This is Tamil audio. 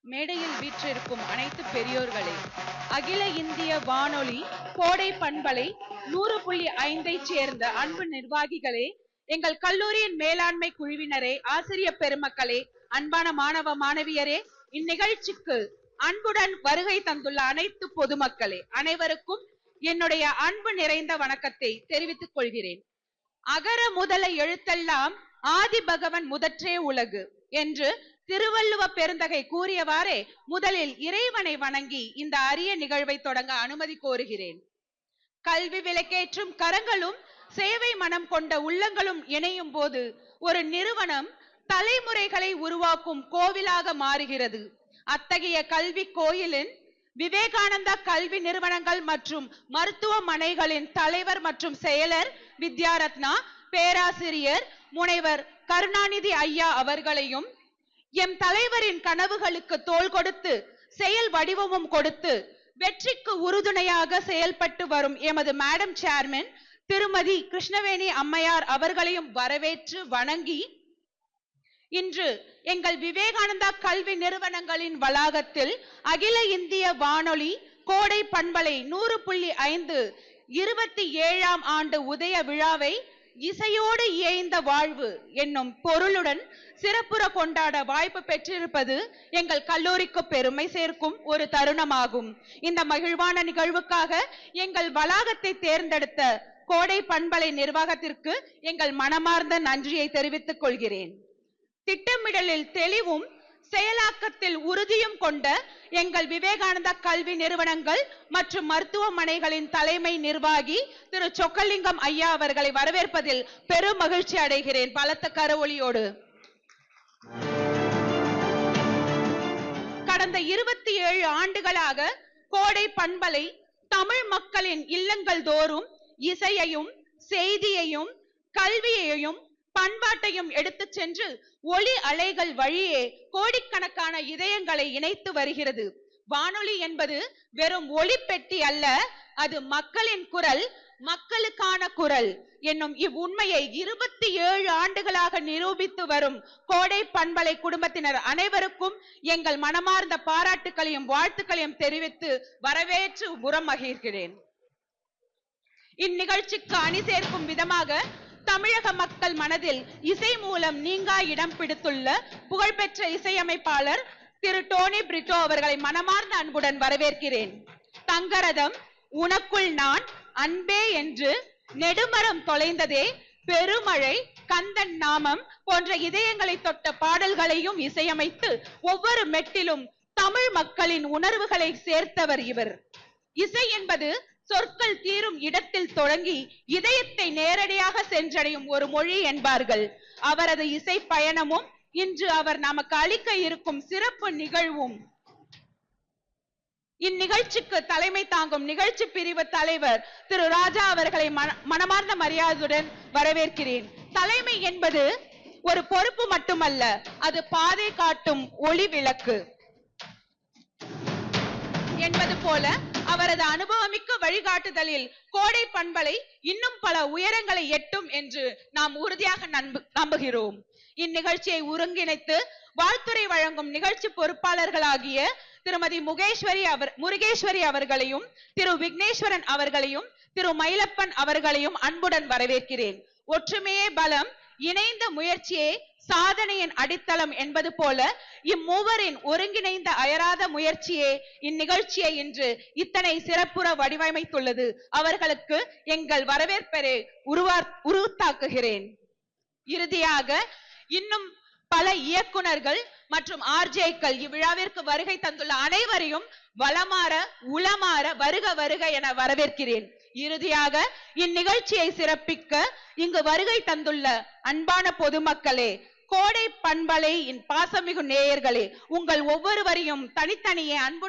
மேடையில் வீற்றிருக்கும் அனைத்து பெரியோர்களே அகில இந்திய வானொலி கோடை பண்பலை நூறு புள்ளி ஐந்தை சேர்ந்த அன்பு நிர்வாகிகளே எங்கள் கல்லூரியின் மேலாண்மை குழுவினரே ஆசிரிய பெருமக்களே அன்பான மாணவ மாணவியரே இந்நிகழ்ச்சிக்கு அன்புடன் வருகை தந்துள்ள அனைத்து பொதுமக்களே அனைவருக்கும் என்னுடைய அன்பு நிறைந்த வணக்கத்தை தெரிவித்துக் கொள்கிறேன் அகர முதல எழுத்தெல்லாம் ஆதி பகவன் முதற்றே உலகு என்று திருவள்ளுவ பெருந்தகை கூறியவாறே முதலில் இறைவனை வணங்கி இந்த அரிய நிகழ்வை தொடங்க அனுமதி கோருகிறேன் கல்வி விளக்கேற்றும் கரங்களும் சேவை மனம் கொண்ட உள்ளங்களும் இணையும் போது ஒரு நிறுவனம் தலைமுறைகளை உருவாக்கும் கோவிலாக மாறுகிறது அத்தகைய கல்வி கோயிலின் விவேகானந்தா கல்வி நிறுவனங்கள் மற்றும் மருத்துவமனைகளின் தலைவர் மற்றும் செயலர் வித்யாரத்னா பேராசிரியர் முனைவர் கருணாநிதி ஐயா அவர்களையும் எம் தலைவரின் கனவுகளுக்கு தோள் கொடுத்து செயல் வடிவமும் கொடுத்து வெற்றிக்கு உறுதுணையாக செயல்பட்டு வரும் எமது மேடம் சேர்மன் திருமதி கிருஷ்ணவேணி அம்மையார் அவர்களையும் வரவேற்று வணங்கி இன்று எங்கள் விவேகானந்தா கல்வி நிறுவனங்களின் வளாகத்தில் அகில இந்திய வானொலி கோடை பண்பலை நூறு புள்ளி ஐந்து இருபத்தி ஏழாம் ஆண்டு உதய விழாவை இசையோடு இயைந்த வாழ்வு என்னும் பொருளுடன் சிறப்புற கொண்டாட வாய்ப்பு பெற்றிருப்பது எங்கள் கல்லூரிக்கு பெருமை சேர்க்கும் ஒரு தருணமாகும் இந்த மகிழ்வான நிகழ்வுக்காக எங்கள் வளாகத்தை தேர்ந்தெடுத்த கோடை பண்பலை நிர்வாகத்திற்கு எங்கள் மனமார்ந்த நன்றியை தெரிவித்துக் கொள்கிறேன் திட்டமிடலில் தெளிவும் செயலாக்கத்தில் உறுதியும் கொண்ட எங்கள் விவேகானந்தா கல்வி நிறுவனங்கள் மற்றும் மருத்துவமனைகளின் தலைமை நிர்வாகி திரு சொக்கலிங்கம் ஐயா அவர்களை வரவேற்பதில் பெரும் மகிழ்ச்சி அடைகிறேன் பலத்த கரவொலியோடு கடந்த இருபத்தி ஏழு ஆண்டுகளாக கோடை பண்பலை தமிழ் மக்களின் இல்லங்கள் தோறும் இசையையும் செய்தியையும் கல்வியையும் பண்பாட்டையும் எடுத்துச் சென்று ஒளி அலைகள் வழியே கோடிக்கணக்கான இதயங்களை இணைத்து வருகிறது வானொலி என்பது வெறும் ஒளி பெட்டி அல்ல அது மக்களின் குரல் மக்களுக்கான குரல் என்னும் இவ்வுண்மையை இருபத்தி ஏழு ஆண்டுகளாக நிரூபித்து வரும் கோடை பண்பலை குடும்பத்தினர் அனைவருக்கும் எங்கள் மனமார்ந்த பாராட்டுகளையும் வாழ்த்துக்களையும் தெரிவித்து வரவேற்று உரமகிழ்கிறேன் இந்நிகழ்ச்சிக்கு அணி சேர்க்கும் விதமாக தமிழக மக்கள் மனதில் இசை மூலம் நீங்கா இடம் பிடித்துள்ள புகழ்பெற்ற இசையமைப்பாளர் திரு டோனி பிரிட்டோ அவர்களை மனமார்ந்த அன்புடன் வரவேற்கிறேன் தங்கரதம் உனக்குள் நான் அன்பே என்று நெடுமரம் தொலைந்ததே பெருமழை கந்தன் நாமம் போன்ற இதயங்களை தொட்ட பாடல்களையும் இசையமைத்து ஒவ்வொரு மெட்டிலும் தமிழ் மக்களின் உணர்வுகளை சேர்த்தவர் இவர் இசை என்பது சொற்கள் தீரும் இடத்தில் தொடங்கி இதயத்தை நேரடியாக சென்றடையும் ஒரு மொழி என்பார்கள் அவரது இசை பயணமும் இன்று அவர் நமக்கு அளிக்க இருக்கும் சிறப்பு நிகழ்வும் இந்நிகழ்ச்சிக்கு தலைமை தாங்கும் நிகழ்ச்சி பிரிவு தலைவர் திரு ராஜா அவர்களை மன- மனமார்ந்த மரியாதையுடன் வரவேற்கிறேன் தலைமை என்பது ஒரு பொறுப்பு மட்டுமல்ல அது பாதை காட்டும் ஒளி விளக்கு என்பது போல அவரது அனுபவமிக்க வழிகாட்டுதலில் கோடை பண்பலை இன்னும் பல உயரங்களை எட்டும் என்று நாம் உறுதியாக நம்பு- நம்புகிறோம் இந்நிகழ்ச்சியை ஒருங்கிணைத்து வாழ்த்துரை வழங்கும் நிகழ்ச்சி பொறுப்பாளர்களாகிய திருமதி முகேஸ்வரி அவர் முருகேஸ்வரி அவர்களையும் திரு விக்னேஸ்வரன் அவர்களையும் திரு மயிலப்பன் அவர்களையும் அன்புடன் வரவேற்கிறேன் ஒற்றுமையே பலம் இணைந்த முயற்சியே சாதனையின் அடித்தளம் என்பது போல இம்மூவரின் ஒருங்கிணைந்த அயராத முயற்சியே இந்நிகழ்ச்சியை இன்று இத்தனை சிறப்புற வடிவமைத்துள்ளது அவர்களுக்கு எங்கள் வரவேற்பரை உருவா உருத்தாக்குகிறேன் இறுதியாக இன்னும் பல இயக்குனர்கள் மற்றும் ஆர்ஜேக்கள் இவ்விழாவிற்கு வருகை தந்துள்ள அனைவரையும் வளமாற உளமாற வருக வருக என வரவேற்கிறேன் இறுதியாக இந்நிகழ்ச்சியை சிறப்பிக்க இங்கு வருகை தந்துள்ள அன்பான பொதுமக்களே கோடை பண்பலை பாசமிகு நேயர்களே உங்கள் ஒவ்வொருவரையும் தனித்தனியே அன்பு